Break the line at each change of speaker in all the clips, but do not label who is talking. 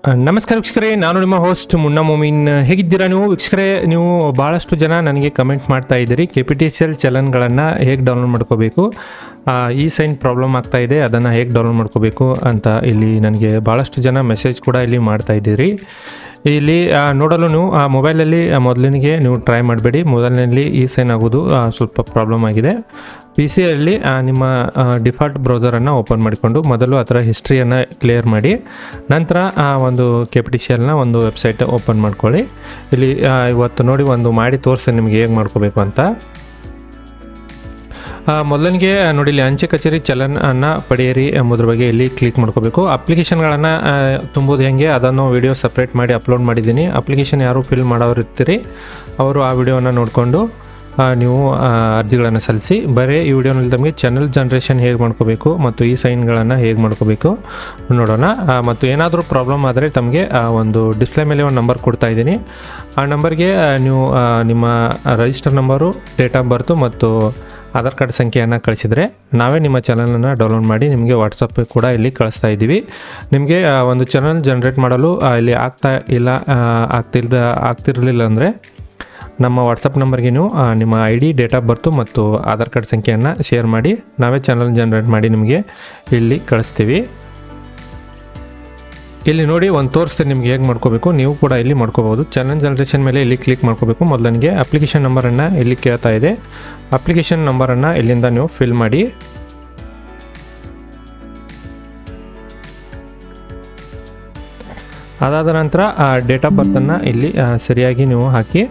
ನಮಸ್ಕಾರ ವೀಕ್ಷಕರೇ ನಾನು ನಿಮ್ಮ ಹೋಸ್ಟ್ ಮುನ್ನ ಮೊಮಿನ್ ಹೇಗಿದ್ದೀರಾ ನೀವು ವೀಕ್ಷಕರೇ ನೀವು ಭಾಳಷ್ಟು ಜನ ನನಗೆ ಕಮೆಂಟ್ ಮಾಡ್ತಾ ಇದ್ದೀರಿ K P T C L ಚಲನ್ಗಳನ್ನು ಹೇಗೆ ಡೌನ್ಲೋಡ್ ಮಾಡ್ಕೋಬೇಕು ಆ, ಈ ಸೈನ್ ಪ್ರಾಬ್ಲಮ್ ಆಗ್ತಾ ಇದೆ ಅದನ್ನು ಹೇಗೆ ಡೌನ್ಲೋಡ್ ಮಾಡ್ಕೋಬೇಕು ಅಂತ ಇಲ್ಲಿ ನನಗೆ ಭಾಳಷ್ಟು ಜನ ಮೆಸೇಜ್ ಕೂಡ ಇಲ್ಲಿ ಮಾಡ್ತಾ ಇದ್ದೀರಿ ಇಲ್ಲಿ ಆ, ನೋಡಲು ನೀವು ಆ ಮೊಬೈಲಲ್ಲಿ ಮೊದಲಿನಿಗೆ ನೀವು ಟ್ರೈ ಮಾಡಬೇಡಿ ಮೊದಲಿನಲ್ಲಿ ಈ ಸೈನ್ ಆಗೋದು ಆ, ಸ್ವಲ್ಪ ಪ್ರಾಬ್ಲಮ್ ಆಗಿದೆ ಪಿ ಸಿಯಲ್ಲಿ ನಿಮ್ಮ ಡಿಫಾಲ್ಟ್ ಬ್ರೌಸರನ್ನು ಓಪನ್ ಮಾಡಿಕೊಂಡು ಮೊದಲು ಅದರ ಹಿಸ್ಟ್ರಿಯನ್ನು ಕ್ಲಿಯರ್ ಮಾಡಿ ನಂತರ ಆ ಒಂದು ಕೆ ಪಿ ಟಿ ಸಿ ಎಲ್ನ ಒಂದು ವೆಬ್ಸೈಟ್ ಓಪನ್ ಮಾಡ್ಕೊಳ್ಳಿ ಇಲ್ಲಿ ಆ, ಇವತ್ತು ನೋಡಿ ಒಂದು ಮಾಡಿ ತೋರಿಸಿ ನಿಮಗೆ ಹೇಗೆ ಮಾಡ್ಕೋಬೇಕು ಅಂತ ಆ, ಮೊದಲನಿಗೆ ನೋಡಿ ಇಲ್ಲಿ ಅಂಚೆ ಕಚೇರಿ ಚಲನ್ ಅನ್ನ ಪಡೆಯಿರಿ ಎಂಬುದ್ರ ಬಗ್ಗೆ ಇಲ್ಲಿ ಕ್ಲಿಕ್ ಮಾಡ್ಕೋಬೇಕು ಅಪ್ಲಿಕೇಶನ್ಗಳನ್ನು ತುಂಬೋದು ಹೆಂಗೆ ಅದನ್ನು ವಿಡಿಯೋ ಸಪ್ರೇಟ್ ಮಾಡಿ ಅಪ್ಲೋಡ್ ಮಾಡಿದ್ದೀನಿ ಅಪ್ಲಿಕೇಶನ್ ಯಾರು ಫಿಲ್ ಮಾಡೋರು ಇರ್ತೀರಿ ಅವರು ಆ ವಿಡಿಯೋನ ನೋಡಿಕೊಂಡು ನೀವು ಆ, ಅರ್ಜಿಗಳನ್ನು ಸಲ್ಲಿಸಿ ಬರೀ ಈ ವಿಡಿಯೋನಲ್ಲಿ ತಮಗೆ ಚಾನಲ್ ಜನ್ರೇಷನ್ ಹೇಗೆ ಮಾಡ್ಕೋಬೇಕು ಮತ್ತು ಈ ಸೈನ್ಗಳನ್ನು ಹೇಗೆ ಮಾಡ್ಕೋಬೇಕು ನೋಡೋಣ ಆ, ಮತ್ತು ಏನಾದರೂ ಪ್ರಾಬ್ಲಮ್ ಆದರೆ ತಮಗೆ ಆ, ಒಂದು ಡಿಸ್ಪ್ಲೇ ಮೇಲೆ ಒಂದು ನಂಬರ್ ಕೊಡ್ತಾ ಇದ್ದೀನಿ ಆ ನಂಬರ್ಗೆ ಆ, ನೀವು ಆ, ನಿಮ್ಮ register number date of birth ಮತ್ತು ಆಧಾರ್ ಕಾರ್ಡ್ ಸಂಖ್ಯೆಯನ್ನು ಕಳಿಸಿದರೆ ನಾವೇ ನಿಮ್ಮ ಚಾನಲನ್ನು ಡೌನ್ಲೋಡ್ ಮಾಡಿ ನಿಮಗೆ ವಾಟ್ಸಪ್ ಕೂಡ ಇಲ್ಲಿ ಕಳಿಸ್ತಾ ಇದ್ದೀವಿ ನಿಮಗೆ ಆ, ಒಂದು ಚಾನಲ್ ಜನ್ರೇಟ್ ಮಾಡಲು ಆ, ಇಲ್ಲಿ ಆಗ್ತಾ ಇಲ್ಲ ಆ, ಆಗ್ತಿಲ್ದ ಆಗ್ತಿರಲಿಲ್ಲ ಅಂದರೆ ನಮ್ಮ ವಾಟ್ಸಪ್ ನಂಬರ್ಗೆ ನೀವು ಆ, ನಿಮ್ಮ I D date of birth ಮತ್ತು ಆಧಾರ್ ಕಾರ್ಡ್ ಸಂಖ್ಯೆಯನ್ನು ಶೇರ್ ಮಾಡಿ ನಾವೇ ಚಾನಲ್ ಜನ್ರೇಟ್ ಮಾಡಿ ನಿಮಗೆ ಇಲ್ಲಿ ಕಳಿಸ್ತೀವಿ ಇಲ್ಲಿ ನೋಡಿ ಒಂದು ತೋರಿಸ್ತೀನಿ ನಿಮ್ಗೆ ಹೇಗೆ ಮಾಡ್ಕೋಬೇಕು ನೀವು ಕೂಡ ಇಲ್ಲಿ ಮಾಡ್ಕೋಬೋದು ಚಾನಲ್ ಜನ್ರೇಷನ್ ಮೇಲೆ ಇಲ್ಲಿ ಕ್ಲಿಕ್ ಮಾಡ್ಕೋಬೇಕು ಮೊದಲನಿಗೆ ಅಪ್ಲಿಕೇಶನ್ ನಂಬರನ್ನು ಇಲ್ಲಿ ಕೇಳ್ತಾ ಇದೆ ಅಪ್ಲಿಕೇಶನ್ ನಂಬರನ್ನು ಇಲ್ಲಿಂದ ನೀವು ಫಿಲ್ ಮಾಡಿ ಅದಾದ ನಂತರ ಡೇಟ್ ಆಫ್ ಬರ್ತನ್ನು ಇಲ್ಲಿ ಆ, ಸರಿಯಾಗಿ ನೀವು ಹಾಕಿ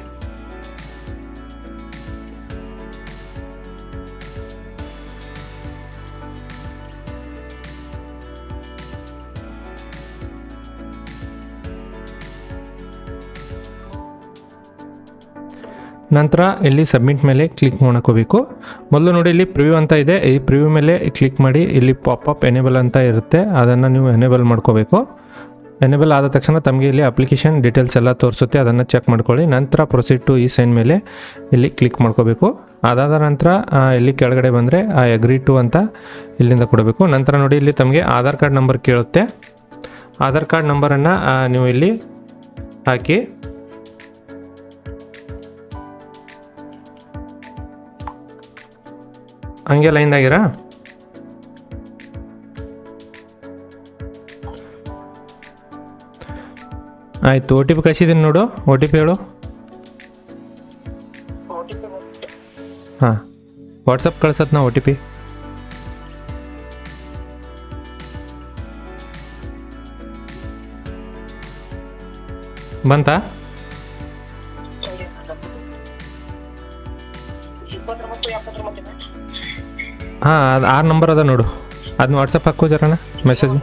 ನಂತರ ಇಲ್ಲಿ ಸಬ್ಮಿಟ್ ಮೇಲೆ ಕ್ಲಿಕ್ ಮಾಡ್ಕೋಬೇಕು ಮೊದಲು ನೋಡಿ ಇಲ್ಲಿ ಪ್ರಿವ್ಯೂ ಅಂತ ಇದೆ ಈ ಪ್ರಿವ್ಯೂ ಮೇಲೆ ಕ್ಲಿಕ್ ಮಾಡಿ ಇಲ್ಲಿ ಪಾಪಪ್ ಎನೇಬಲ್ ಅಂತ ಇರುತ್ತೆ ಅದನ್ನು ನೀವು ಎನೇಬಲ್ ಮಾಡ್ಕೋಬೇಕು ಎನೇಬಲ್ ಆದ ತಕ್ಷಣ ತಮಗೆ ಇಲ್ಲಿ ಅಪ್ಲಿಕೇಶನ್ ಡೀಟೇಲ್ಸ್ ಎಲ್ಲ ತೋರಿಸುತ್ತೆ ಅದನ್ನು ಚೆಕ್ ಮಾಡ್ಕೊಳ್ಳಿ ನಂತರ ಪ್ರೊಸೀಡ್ ಟು ಈ ಸೈನ್ ಮೇಲೆ ಇಲ್ಲಿ ಕ್ಲಿಕ್ ಮಾಡ್ಕೋಬೇಕು ಅದಾದ ನಂತರ ಆ, ಇಲ್ಲಿ ಕೆಳಗಡೆ ಬಂದರೆ ಆ ಅಗ್ರಿ ಟು ಅಂತ ಇಲ್ಲಿಂದ ಕೊಡಬೇಕು ನಂತರ ನೋಡಿ ಇಲ್ಲಿ ತಮಗೆ ಆಧಾರ್ ಕಾರ್ಡ್ ನಂಬರ್ ಕೇಳುತ್ತೆ ಆಧಾರ್ ಕಾರ್ಡ್ ನಂಬರನ್ನು ನೀವು ಇಲ್ಲಿ ಹಾಕಿ ಹಂಗೆ ಲೈನ್ದಾಗಿರಾ ಆಯಿತು ಒ ಟಿ ಪಿ ಕಳಿಸಿದ್ದೀನಿ ನೋಡು ಒ ಟಿ ಪಿ ಹೇಳು ಹಾಂ ವಾಟ್ಸಪ್ ಕಳ್ಸತ್ ನಾ ಒ ಟಿ ಪಿ ಬಂತಾ
ಇಪ್ಪತ್ತೊಂಬತ್ತು ಎಪ್ಪತ್ತೊಂಬತ್ತು
ಹಾಂ ಅದು ಆರು ನಂಬರ್ ಅದ ನೋಡು ಅದನ್ನ ವಾಟ್ಸಪ್ ಹಾಕೋ ಜರಣ ಮೆಸೇಜ್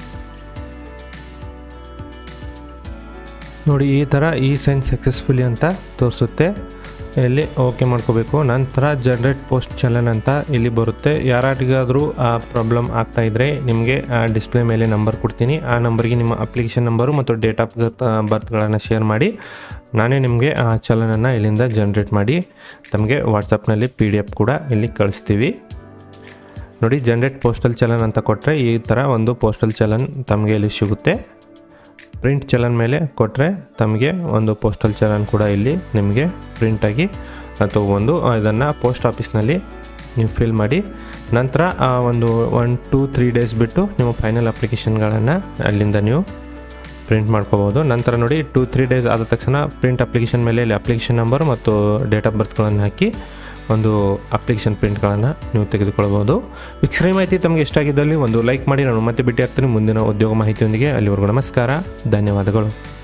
ನೋಡಿ ಈ ಥರ ಈ ಸೈನ್ ಸಕ್ಸಸ್ಫುಲಿ ಅಂತ ತೋರಿಸುತ್ತೆ ಇಲ್ಲಿ ಓಕೆ ಮಾಡ್ಕೋಬೇಕು ನಂತರ ಜನ್ರೇಟ್ ಪೋಸ್ಟ್ ಚಲನ್ ಅಂತ ಇಲ್ಲಿ ಬರುತ್ತೆ ಯಾರಾಟಿಗಾದರೂ ಆ ಪ್ರಾಬ್ಲಮ್ ಆಗ್ತಾ ಇದ್ದರೆ ನಿಮಗೆ ಡಿಸ್ಪ್ಲೇ ಮೇಲೆ ನಂಬರ್ ಕೊಡ್ತೀನಿ ಆ ನಂಬರ್ಗೆ ನಿಮ್ಮ ಅಪ್ಲಿಕೇಶನ್ ನಂಬರು ಮತ್ತು ಡೇಟ್ ಆಫ್ ಬರ್ತ್ಗಳನ್ನು ಶೇರ್ ಮಾಡಿ ನಾನೇ ನಿಮಗೆ ಆ ಚಲನನ್ನು ಇಲ್ಲಿಂದ ಜನ್ರೇಟ್ ಮಾಡಿ ತಮಗೆ ವಾಟ್ಸಪ್ನಲ್ಲಿ ಪಿ ಡಿ ಎಫ್ ಕೂಡ ಇಲ್ಲಿ ಕಳಿಸ್ತೀವಿ ನೋಡಿ ಜನ್ರೇಟ್ ಪೋಸ್ಟಲ್ ಚಲನ್ ಅಂತ ಕೊಟ್ಟರೆ ಈ ಥರ ಒಂದು ಪೋಸ್ಟಲ್ ಚಲನ್ ತಮಗೆ ಇಲ್ಲಿ ಸಿಗುತ್ತೆ ಪ್ರಿಂಟ್ ಚಲನ್ ಮೇಲೆ ಕೊಟ್ಟರೆ ತಮಗೆ ಒಂದು ಪೋಸ್ಟಲ್ ಚಲನ್ ಕೂಡ ಇಲ್ಲಿ ನಿಮಗೆ ಪ್ರಿಂಟಾಗಿ ತೊಗೊಂಡು ಇದನ್ನು ಪೋಸ್ಟ್ ಆಫೀಸ್ನಲ್ಲಿ ನೀವು ಫಿಲ್ ಮಾಡಿ ನಂತರ ಆ ಒಂದು ಒನ್ ಟೂ ತ್ರೀ ಡೇಸ್ ಬಿಟ್ಟು ನೀವು ಫೈನಲ್ ಅಪ್ಲಿಕೇಶನ್ಗಳನ್ನು ಅಲ್ಲಿಂದ ನೀವು ಪ್ರಿಂಟ್ ಮಾಡ್ಕೋಬೋದು ನಂತರ ನೋಡಿ ಟೂ ತ್ರೀ ಡೇಸ್ ಆದ ತಕ್ಷಣ ಪ್ರಿಂಟ್ ಅಪ್ಲಿಕೇಶನ್ ಮೇಲೆ ಇಲ್ಲಿ ಅಪ್ಲಿಕೇಶನ್ ನಂಬರ್ ಮತ್ತು ಡೇಟ್ ಆಫ್ ಬರ್ತ್ಗಳನ್ನು ಹಾಕಿ ಒಂದು ಅಪ್ಲಿಕೇಶನ್ ಪ್ರಿಂಟ್ಗಳನ್ನು ನೀವು ತೆಗೆದುಕೊಳ್ಬೋದು ವೀಕ್ಷಣೆ ಮಾಹಿತಿ ತಮಗೆ ಇಷ್ಟ ಆಗಿದ್ದಲ್ಲಿ ಒಂದು ಲೈಕ್ ಮಾಡಿ ನಾನು ಮತ್ತೆ ಭೇಟಿ ಆಗ್ತೀನಿ ಮುಂದಿನ ಉದ್ಯೋಗ ಮಾಹಿತಿಯೊಂದಿಗೆ ಅಲ್ಲಿವರೆಗೂ ನಮಸ್ಕಾರ ಧನ್ಯವಾದಗಳು